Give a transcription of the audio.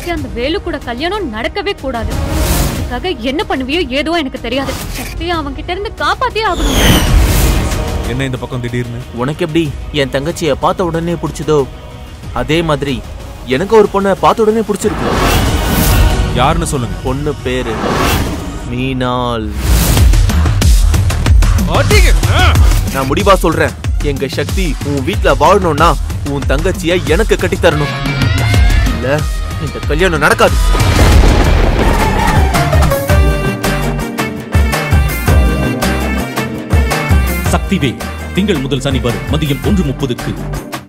சக்திக்கு அந்த வேலு கூட கல்யாணம் நடக்கவே கூடாது அதுக்காக என்ன பண்ணுவியோ ஏதோ எனக்கு தெரியாது சக்தியை அவன் கிட்ட இருந்து காப்பாத்தியே ஆகணும் என்ன இந்த பக்கம் திடீர்னு உனக்கு எப்படி என் தங்கச்சிய பார்த்த உடனே பிடிச்சதோ அதே மாதிரி எனக்கு ஒரு பொண்ணை பார்த்த உடனே பிடிச்சிருக்கு யாருன்னு சொல்லுங்க பொண்ணு பேரு மீனாள் நான் முடிவா சொல்றேன் எங்க சக்தி உன் வீட்ல வாழணும்னா உன் தங்கச்சிய எனக்கு கட்டி தரணும் இல்ல இந்த கல்யாணம் நடக்காது சக்திவே திங்கள் முதல் சனி வரும் மதியம் ஒன்று முப்பதுக்கு